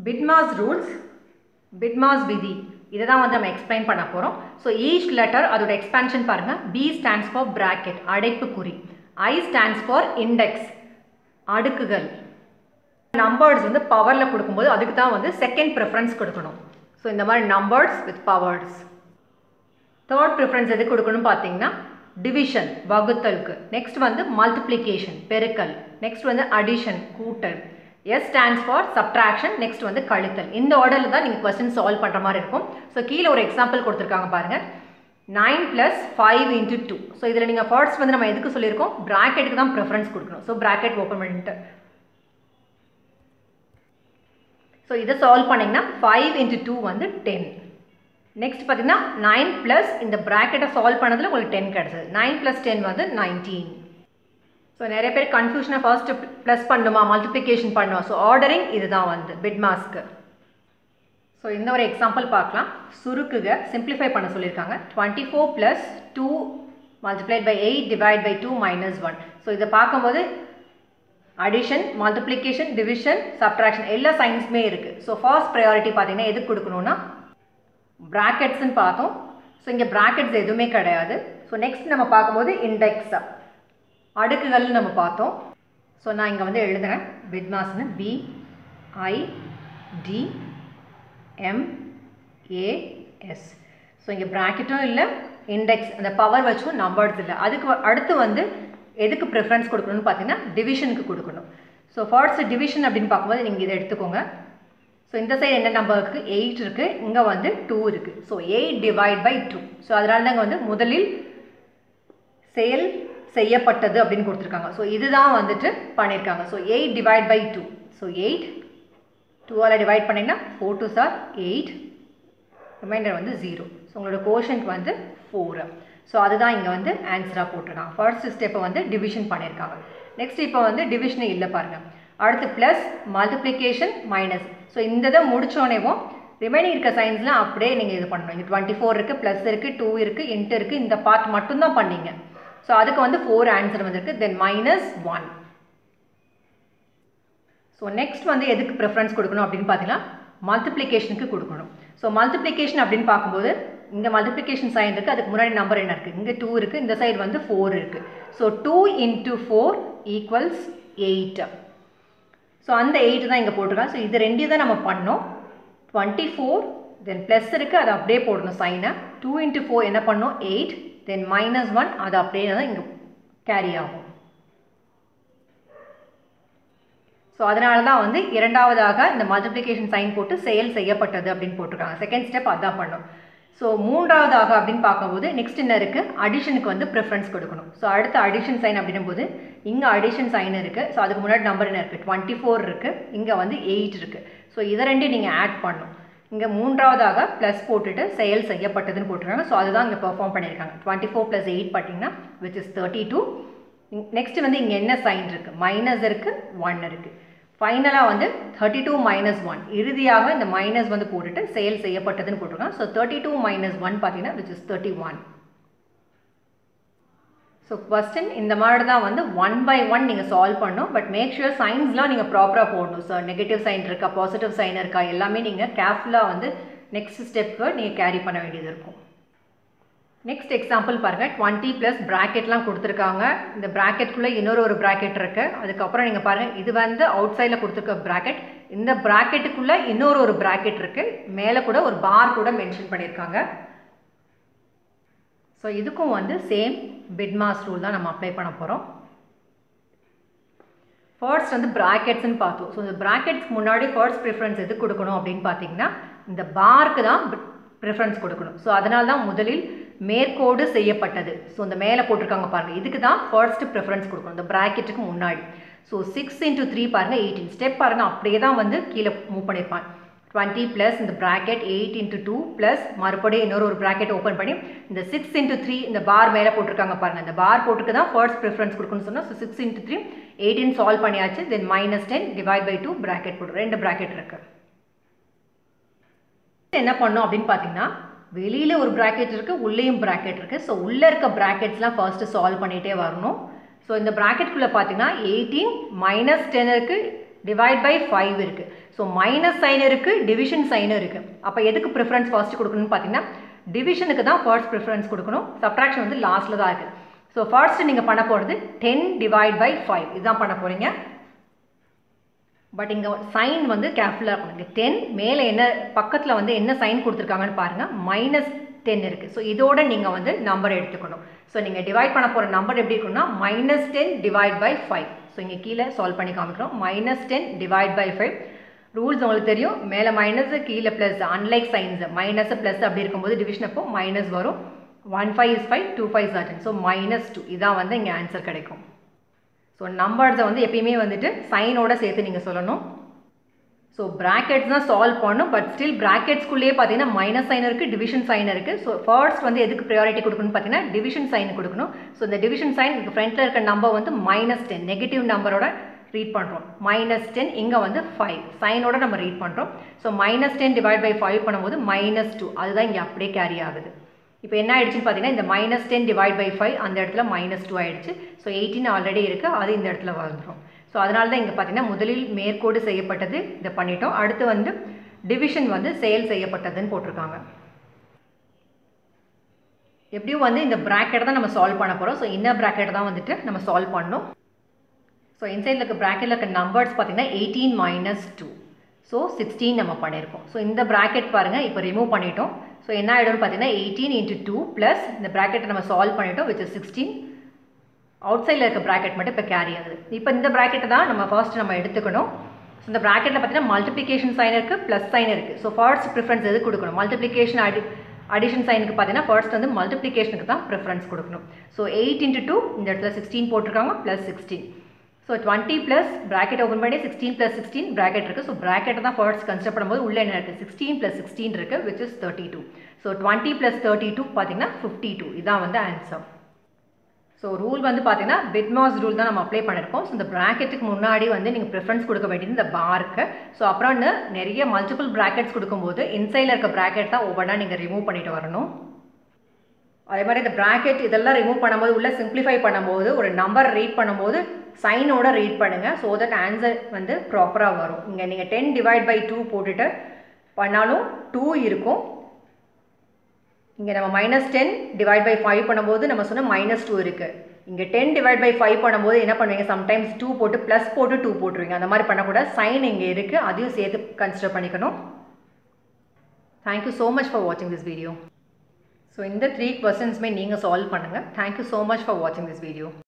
பிட்மாஸ் rules பிட்மாஸ் விதி இதை தான் வந்து நம்ம எக்ஸ்பிளைன் பண்ண போகிறோம் ஸோ ஈச் லெட்டர் அதோட எக்ஸ்பான்ஷன் பாருங்கள் பி ஸ்டாண்ட்ஸ் ஃபார் பிராக்கெட் அடைப்புக்குறி ஐ ஸ்டாண்ட்ஸ் ஃபார் இண்டெக்ஸ் அடுக்குகள் நம்பர்ஸ் வந்து பவரில் கொடுக்கும்போது அதுக்கு தான் வந்து செகண்ட் ப்ரிஃபரன்ஸ் கொடுக்கணும் ஸோ இந்த மாதிரி numbers with powers third preference எது கொடுக்கணும்னு பார்த்தீங்கன்னா டிவிஷன் வகுத்தலுக்கு நெக்ஸ்ட் வந்து மல்டிப்ளிகேஷன் பெருக்கல் நெக்ஸ்ட் வந்து அடிஷன் கூட்டல் S stands for subtraction next வந்து கழித்தல் இந்த ஆர்டரில் தான் நீங்கள் கொஸ்டின் சால்வ் பண்ணுற மாதிரி இருக்கும் ஸோ கீழே ஒரு எக்ஸாம்பிள் கொடுத்துருக்காங்க பாருங்கள் nine plus five into two so இதில் நீங்கள் ஃபர்ஸ்ட் வந்து நம்ம எதுக்கு சொல்லியிருக்கோம் ப்ராக்கெட்டுக்கு தான் ப்ரிஃபரன்ஸ் கொடுக்கணும் ஸோ ப்ராக்கெட் ஓப்பன் பண்ணிட்டு ஸோ இதை சால்வ் பண்ணிங்கன்னா ஃபைவ் இன்ட்டு டூ வந்து டென் நெக்ஸ்ட் பார்த்தீங்கன்னா நைன் ப்ளஸ் இந்த ப்ராக்கெட்டை சால்வ் பண்ணதில் உங்களுக்கு டென் கிடச்சிது நைன் ப்ளஸ் டென் வந்து நைன்டீன் ஸோ நிறைய பேர் கன்ஃபியூஷனை ஃபர்ஸ்ட் ப்ளஸ் பண்ணுமா மல்டிப்ளிகேஷன் பண்ணுமா ஸோ ஆர்டரிங் இதுதான் வந்து பிட் மாஸ்க்கு ஸோ இந்த ஒரு எக்ஸாம்பிள் பார்க்கலாம் சுருக்குக சிம்பிளிஃபை பண்ண சொல்லியிருக்காங்க twenty four plus two multiplied by eight divide by two minus one so இதை பார்க்கும்போது அடிஷன் மல்டிப்ளிகேஷன் டிவிஷன் சப்ட்ராக்ஷன் எல்லா சயின்ஸுமே இருக்குது ஸோ ஃபர்ஸ்ட் ப்ரையாரிட்டி பார்த்தீங்கன்னா எதுக்கு கொடுக்கணும்னா ப்ராக்கெட்ஸ்ன்னு பார்த்தோம் ஸோ இங்கே ப்ராக்கெட்ஸ் எதுவுமே கிடையாது ஸோ நெக்ஸ்ட் நம்ம பார்க்கும்போது இண்டெக்ஸ் அடுக்குகள் நம்ம பார்த்தோம் ஸோ நான் இங்கே வந்து எழுதுகிறேன் பிட்மாஸ்னு B I D M A S so இங்கே ப்ராக்கெட்டும் இல்லை இண்டெக்ஸ் அந்த பவர் வச்சும் நம்பர்ஸ் இல்லை அதுக்கு அடுத்து வந்து எதுக்கு ப்ரிஃபரன்ஸ் கொடுக்கணும்னு பார்த்தீங்கன்னா டிவிஷனுக்கு கொடுக்கணும் ஸோ ஃபர்ஸ்ட் டிவிஷன் அப்படின்னு பார்க்கும்போது நீங்கள் இதை எடுத்துக்கோங்க ஸோ இந்த சைடு என்ன நம்பருக்கு எயிட் இருக்குது இங்கே வந்து டூ இருக்குது so eight divide by two so அதனால தான் இங்கே வந்து முதலில் செயல் செய்யப்பட்டது அப்படின்னு கொடுத்துருக்காங்க ஸோ இதுதான் வந்துட்டு பண்ணியிருக்காங்க so eight divide by two so eight டூவால் டிவைட் பண்ணிங்கன்னா ஃபோர் டூ சார் எயிட் ரிமைண்டர் வந்து ஜீரோ ஸோ உங்களோட கோஷன்ட் வந்து ஃபோரு ஸோ அதுதான் இங்கே வந்து ஆன்சராக போட்டிருக்காங்க ஃபர்ஸ்ட் ஸ்டெப்பை வந்து டிவிஷன் பண்ணியிருக்காங்க நெக்ஸ்ட் இப்போ வந்து டிவிஷனே இல்லை பாருங்கள் அடுத்து ப்ளஸ் மல்டிப்ளிகேஷன் மைனஸ் ஸோ இந்த இதை முடித்தோடனேவும் ரிமைனிங் இருக்க சயின்ஸ்லாம் அப்படியே நீங்கள் இது பண்ணணும் இங்கே டுவெண்ட்டி ஃபோர் இருக்குது ப்ளஸ் இருக்குது டூ இருக்குது இன்ட்டு இருக்குது இந்த பார்ட் மட்டும்தான் பண்ணீங்க ஸோ அதுக்கு வந்து ஃபோர் ஆன்சர் வந்திருக்கு then minus one so next வந்து எதுக்கு ப்ரிஃபரன்ஸ் கொடுக்கணும் அப்படின்னு பார்த்தீங்கன்னா மல்டிப்ளிகேஷனுக்கு கொடுக்கணும் ஸோ மல்டிப்ளிகேஷன் அப்படின்னு பார்க்கும்போது இங்கே மல்டிப்ளிகேஷன் சைன் இருக்குது அதுக்கு முன்னாடி நம்பர் என்ன இருக்குது இங்கே டூ இருக்குது இந்த சைடு வந்து ஃபோர் இருக்குது so two into four equals eight so அந்த எயிட் தான் இங்கே போட்டிருக்காங்க ஸோ இது ரெண்டையும் தான் நம்ம பண்ணோம் டுவெண்ட்டி ஃபோர் தென் ப்ளஸ் இருக்குது அதை அப்படியே போடணும் சைனை டூ இன்ட்டு ஃபோர் என்ன பண்ணோம் எயிட் தென் மைனஸ் ஒன் அது அப்படியே தான் இங்கே கேரி ஆகும் ஸோ அதனால தான் வந்து இரண்டாவதாக இந்த மல்டிப்ளிகேஷன் சைன் போட்டு செயல் செய்யப்பட்டது அப்படின்னு போட்டிருக்காங்க செகண்ட் ஸ்டெப் அதான் பண்ணும் ஸோ மூன்றாவதாக அப்படின்னு பார்க்கும்போது நெக்ஸ்ட் என்ன இருக்குது அடிஷனுக்கு வந்து ப்ரிஃபரன்ஸ் கொடுக்கணும் ஸோ அடுத்த அடிஷன் சைன் அப்படின்னும் போது இங்கே அடிஷன் சைன் இருக்குது ஸோ அதுக்கு முன்னாடி நம்பர் என்ன இருக்குது டுவெண்ட்டி ஃபோர் இருக்குது இங்கே வந்து எயிட் இருக்குது ஸோ இதை ரெண்டையும் நீங்கள் ஆட் பண்ணணும் இங்கே மூன்றாவதாக ப்ளஸ் போட்டுட்டு செயல் செய்யப்பட்டதுன்னு போட்டிருக்காங்க ஸோ அதுதான் இங்கே பெர்ஃபார்ம் பண்ணியிருக்காங்க டுவெண்ட்டி ஃபோர் ப்ளஸ் எயிட் பார்த்தீங்கன்னா which is thirty two next வந்து இங்கே என்ன சைன் இருக்குது மைனஸ் இருக்குது ஒன் இருக்குது ஃபைனலாக வந்து தேர்ட்டி டூ மைனஸ் ஒன் இறுதியாக இந்த மைனஸ் வந்து போட்டுட்டு செயல் செய்யப்பட்டதுன்னு போட்டிருக்காங்க so thirty two minus one பார்த்தீங்கன்னா which is thirty one so question இந்த மாதிரி தான் வந்து ஒன் பை ஒன் நீங்கள் சால்வ் பண்ணணும் பட் மேக் ஷுர் சயின்ஸ்லாம் நீங்கள் ப்ராப்பராக போடணும் ஸோ நெகட்டிவ் சைன் இருக்கா பாசிட்டிவ் சைன் இருக்கா எல்லாமே நீங்கள் கேர்ஃபுல்லாக வந்து நெக்ஸ்ட் ஸ்டெப்க்கு நீங்கள் கேரி பண்ண வேண்டியது இருக்கும் நெக்ஸ்ட் எக்ஸாம்பிள் பாருங்கள் டுவெண்ட்டி ப்ளஸ் ப்ராக்கெட்லாம் கொடுத்துருக்காங்க இந்த ப்ராக்கெட்குள்ளே இன்னொரு ஒரு ப்ராக்கெட் இருக்குது அதுக்கப்புறம் நீங்கள் பாருங்கள் இது வந்து அவுட் சைடில் கொடுத்துருக்க ப்ராக்கெட் இந்த ப்ராக்கெட்டுக்குள்ளே இன்னொரு ஒரு ப்ராக்கெட் இருக்குது மேலே கூட ஒரு பார் கூட மென்ஷன் பண்ணியிருக்காங்க ஸோ இதுக்கும் வந்து சேம் பிட்மாஸ் ரூல் தான் நம்ம அப்ளை பண்ண போகிறோம் ஃபர்ஸ்ட் வந்து ப்ராக்கெட்ஸ்னு பார்த்தோம் ஸோ இந்த ப்ராக்கெட்ஸ்க்கு முன்னாடி ஃபர்ஸ்ட் ப்ரிஃபரன்ஸ் எது கொடுக்கணும் அப்படின்னு பார்த்தீங்கன்னா இந்த பார்க்கு தான் ப்ரிஃபரன்ஸ் கொடுக்கணும் ஸோ அதனால தான் முதலில் மேற்கோடு செய்யப்பட்டது ஸோ இந்த மேலே போட்டிருக்காங்க பாருங்கள் இதுக்கு தான் ஃபர்ஸ்ட் ப்ரிஃபரன்ஸ் கொடுக்கணும் இந்த ப்ராக்கெட்டுக்கு முன்னாடி ஸோ சிக்ஸ் இன்ட்டு த்ரீ பாருங்கள் எயிட்டீன் ஸ்டெப் பாருங்கள் அப்படியே தான் வந்து கீழே மூவ் பண்ணியிருப்பாங்க டுவெண்ட்டி ப்ளஸ் இந்த bracket eight into two plus மறுபடியும் இன்னொரு ஒரு ப்ராக்கெட் ஓப்பன் பண்ணி இந்த சிக்ஸ் இன்ட்டு த்ரீ இந்த பார் மேலே போட்டிருக்காங்க பாருங்கள் இந்த பார் போட்டுக்கு தான் ஃபர்ஸ்ட் ப்ரிஃபரன்ஸ் கொடுக்கணும்னு சொன்னால் so six into three eighteen solve பண்ணியாச்சு then minus ten divide by two bracket போட்டு ரெண்டு ப்ராக்கெட் இருக்குது என்ன பண்ணோம் அப்படின்னு பார்த்தீங்கன்னா வெளியில் ஒரு ப்ராக்கெட் இருக்குது உள்ளேயும் ப்ராக்கெட் இருக்குது ஸோ உள்ளே இருக்க ப்ராக்கெட்ஸ்லாம் ஃபர்ஸ்ட்டு சால்வ் பண்ணிகிட்டே வரணும் ஸோ இந்த ப்ராக்கெட்குள்ளே பார்த்தீங்கன்னா எயிட்டீன் மைனஸ் டென் இருக்குது டிவைட் பை ஃபைவ் இருக்குது ஸோ மைனஸ் சைன் இருக்குது டிவிஷன் சைனும் இருக்குது அப்போ எதுக்கு ப்ரிஃபரன்ஸ் ஃபர்ஸ்ட் கொடுக்கணும்னு பார்த்தீங்கன்னா டிவிஷனுக்கு தான் ஃபர்ஸ்ட் ப்ரிஃபரன்ஸ் கொடுக்கணும் சப்ட்ராக்ஷன் வந்து லாஸ்ட்டில் தான் இருக்குது ஸோ ஃபர்ஸ்ட் நீங்கள் பண்ண போகிறது டென் டிவைட் பை ஃபைவ் இதுதான் பண்ண போகிறீங்க பட் இங்கே சைன் வந்து கேர்ஃபுல்லாக இருக்கணும் இங்கே டென் மேலே என்ன பக்கத்தில் வந்து என்ன சைன் கொடுத்துருக்காங்கன்னு பாருங்கள் மைனஸ் டென் இருக்குது ஸோ இதோட நீங்கள் வந்து நம்பர் எடுத்துக்கணும் ஸோ நீங்கள் டிவைட் பண்ண போகிற நம்பர் எப்படி இருக்குன்னா minus ten divide by five so இங்கே கீழே சால்வ் பண்ணி காமிக்கிறோம் minus ten divide by five rules உங்களுக்கு தெரியும் மேலே மைனஸ் கீழே plus unlike signs minus plus அப்படி இருக்கும்போது டிவிஷன் அப்போ மைனஸ் வரும் one five is five two five சர்டன் ஸோ மைனஸ் டூ இதான் வந்து இங்கே ஆன்சர் கிடைக்கும் ஸோ நம்பர்ஸை வந்து எப்பயுமே வந்துட்டு சைனோட சேர்த்து நீங்கள் சொல்லணும் ஸோ ப்ராக்கெட்ஸ் தான் சால்வ் பண்ணும் பட் ஸ்டில் ப்ராக்கெட்ஸ்குள்ளேயே பார்த்தீங்கன்னா மைனஸ் சைன் இருக்குது டிவிஷன் சைன் இருக்குது ஸோ ஃபர்ஸ்ட் வந்து எதுக்கு ப்ரையாரிட்டி கொடுக்கணும்னு பார்த்தீங்கன்னா டிவிஷன் சைன் கொடுக்கணும் ஸோ இந்த டிவிஷன் சைன் இங்கே ஃப்ரண்ட்டில் இருக்க நம்பர் வந்து மைனஸ் டென் நெகட்டிவ் நம்பரோட ரீட் பண்ணுறோம் மைனஸ் டென் இங்கே வந்து ஃபைவ் சைனோட நம்ம ரீட் பண்ணுறோம் so minus ten divide by five பண்ணும்போது மைனஸ் டூ அதுதான் இங்கே அப்படியே கேரி ஆகுது இப்போ என்ன ஆயிடுச்சுன்னு பார்த்தீங்கன்னா இந்த minus ten divide by five அந்த இடத்துல மைனஸ் டூ ஆயிடுச்சு ஸோ எயிட்டின் ஆல்ரெடி இருக்குது அது இந்த இடத்துல வந்துடும் ஸோ அதனால தான் இங்கே பார்த்தீங்கன்னா முதலில் மேற்கோடு செய்யப்பட்டது இதை பண்ணிட்டோம் அடுத்து வந்து டிவிஷன் வந்து செயல் செய்யப்பட்டதுன்னு போட்டிருக்காங்க எப்படியும் வந்து இந்த ப்ராக்கெட் தான் நம்ம சால்வ் பண்ண போகிறோம் ஸோ இன்னர் ப்ராக்கெட் தான் வந்துட்டு நம்ம சால்வ் பண்ணணும் ஸோ இன்சைடில் இருக்க ப்ராக்கெட்டில் இருக்க நம்பர்ஸ் பார்த்தீங்கன்னா eighteen minus two so sixteen நம்ம பண்ணியிருக்கோம் ஸோ இந்த ப்ராக்கெட் பாருங்கள் இப்போ ரிமூவ் பண்ணிட்டோம் ஸோ என்ன ஆகிடும்னு பார்த்தீங்கன்னா எயிட்டீன் இன்ட்டு டூ ப்ளஸ் இந்த ப்ராக்கெட்டை நம்ம சால்வ் பண்ணிட்டோம் விச் சிக்ஸ்டீன் அவுட் சைடில் இருக்க ப்ராக்கெட் மட்டும் இப்போ கேரி ஆகுது இப்போ இந்த ப்ராக்கெட்டை தான் நம்ம ஃபர்ஸ்ட் நம்ம எடுத்துக்கணும் ஸோ இந்த ப்ராக்கெட்டில் பார்த்தீங்கன்னா மல்டிப்ளிகேஷன் சைன் இருக்குது ப்ளஸ் சைன் இருக்குது ஸோ ஃபர்ஸ்ட் ப்ரிஃபரன்ஸ் எது கொடுக்கணும் மல்டிப்ளிகேஷன் அடி அடிஷன் சைனுக்கு பார்த்தீங்கன்னா ஃபர்ஸ்ட் வந்து மல்டிப்ளிகேஷனுக்கு தான் ப்ரிஃபரன்ஸ் கொடுக்கணும் ஸோ எயிட் இன்ட்டு டூ இந்த இடத்துல சிக்ஸ்டீன் போட்டிருக்காங்க plus sixteen so twenty plus bracket open பண்ணி சிக்ஸ்டீன் ப்ளஸ் சிக்ஸ்டீன் ப்ராக்கெட் இருக்குது ஸோ ப்ராக்கெட்டை தான் ஃபர்ஸ்ட் கன்சிடர் பண்ணும்போது உள்ளே என்ன இருக்குது சிக்ஸ்டீன் ப்ளஸ் சிக்ஸ்டீன் இருக்குது which is thirty two so twenty plus thirty two பார்த்தீங்கன்னா ஃபிஃப்டி டூ இதான் வந்து ஆன்சர் ஸோ ரூல் வந்து பார்த்தீங்கன்னா பிட்மாஸ் ரூல் தான் நம்ம அப்ளை பண்ணியிருக்கோம் ஸோ இந்த ப்ராக்கெட்டுக்கு முன்னாடி வந்து நீங்கள் ப்ரிஃபரன்ஸ் கொடுக்க வேண்டியது இந்த பார்க்கு ஸோ அப்புறம் நிறைய மல்டிபிள் ப்ராக்கெட்ஸ் கொடுக்கும்போது இன்சைடில் இருக்க ப்ராக்கெட் தான் ஒவ்வொன்றா நீங்கள் ரிமூவ் பண்ணிட்டு வரணும் அதே மாதிரி இந்த ப்ராக்கெட் இதெல்லாம் ரிமூவ் பண்ணும்போது உள்ளே சிம்பிளிஃபை பண்ணும்போது ஒரு நம்பர் ரீட் பண்ணும்போது சைனோட ரீட் பண்ணுங்கள் ஸோ தட் ஆன்சர் வந்து ப்ராப்பராக வரும் இங்கே நீங்கள் டென் டிவைட் பை டூ போட்டுட்டு பண்ணாலும் டூ இருக்கும் இங்கே நம்ம minus ten divide by five பண்ணும்போது நம்ம சொன்ன மைனஸ் டூ இருக்குது இங்கே டென் டிவைட் பை ஃபைவ் பண்ணும்போது என்ன பண்ணுவீங்க சம்டைம்ஸ் டூ போட்டு ப்ளஸ் போட்டு டூ போட்டுருவீங்க அந்த மாதிரி பண்ணக்கூடாது சைன் இங்கே இருக்குது அதையும் சேர்த்து கன்சிடர் பண்ணிக்கணும் தேங்க்யூ ஸோ மச் ஃபார் வாட்சிங் திஸ் வீடியோ ஸோ இந்த த்ரீ கொஸ்டின்ஸுமே நீங்கள் சால்வ் பண்ணுங்கள் தேங்க்யூ ஸோ மச் ஃபார் வாட்சிங் திஸ் வீடியோ